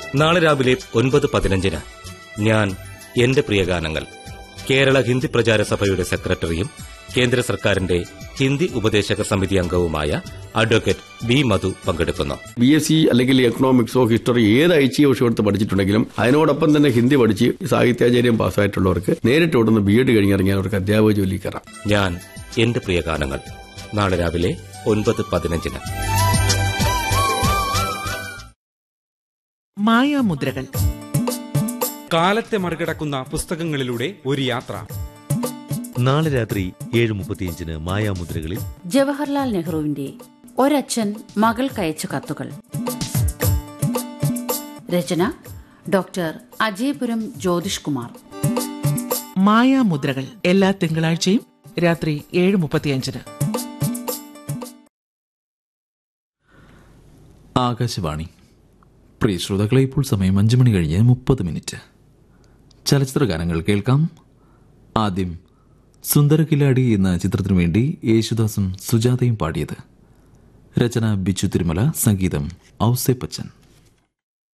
നാളെ രാവിലെ ഒൻപത് പതിനഞ്ചിന് ഞാൻ എന്റെ പ്രിയഗാനങ്ങൾ കേരള ഹിന്ദി പ്രചാര സഭയുടെ സെക്രട്ടറിയും കേന്ദ്ര സർക്കാരിന്റെ ഹിന്ദി ഉപദേശക സമിതി അംഗവുമായ അഡ്വക്കേറ്റ് ബി മധു പങ്കെടുക്കുന്നു ബി എസ് സി അല്ലെങ്കിൽ എക്കണോമിക്സോ ഹിസ്റ്ററി ഏത് ഐച്ഛിക വിഷയം എടുത്ത് പഠിച്ചിട്ടുണ്ടെങ്കിലും അതിനോടൊപ്പം തന്നെ ഹിന്ദി പഠിച്ച് സാഹിത്യാചാര്യം പാസ്സായിട്ടുള്ളവർക്ക് നേരിട്ട് ഇവിടുന്ന് ബി എഡ് കഴിഞ്ഞിറങ്ങിയാൽ അവർക്ക് അധ്യാപക ജോലി കയറാം ഞാൻ എന്റെ പ്രിയഗാനങ്ങൾ നാളെ രാവിലെ ഒൻപത് പതിനഞ്ചിന് മായാമുദ്രകൾ കാലത്തെ മറികടക്കുന്ന പുസ്തകങ്ങളിലൂടെ ഒരു യാത്ര നാളെ രാത്രി ഏഴ് മുപ്പത്തിയഞ്ചിന് മായാമുദ്രകളിൽ ജവഹർലാൽ നെഹ്റുവിന്റെ ഒരച്ഛൻ മകൾക്കയച്ച കത്തുകൾ രചന ഡോക്ടർ അജയപുരം ജ്യോതിഷ് കുമാർ മായാമുദ്രകൾ എല്ലാ തിങ്കളാഴ്ചയും രാത്രി ഏഴ് മുപ്പത്തിയഞ്ചിന് ആകാശവാണി പ്രിയ ശ്രോതാക്കളെ ഇപ്പോൾ സമയം അഞ്ച് മണി കഴിഞ്ഞ് മുപ്പത് മിനിറ്റ് ചലച്ചിത്ര ഗാനങ്ങൾ കേൾക്കാം ആദ്യം സുന്ദര കിലാടി എന്ന ചിത്രത്തിനു വേണ്ടി യേശുദാസും സുജാതയും പാടിയത് രചന ബിച്ചു തിരുമല സംഗീതം ഔസേ പച്ചൻ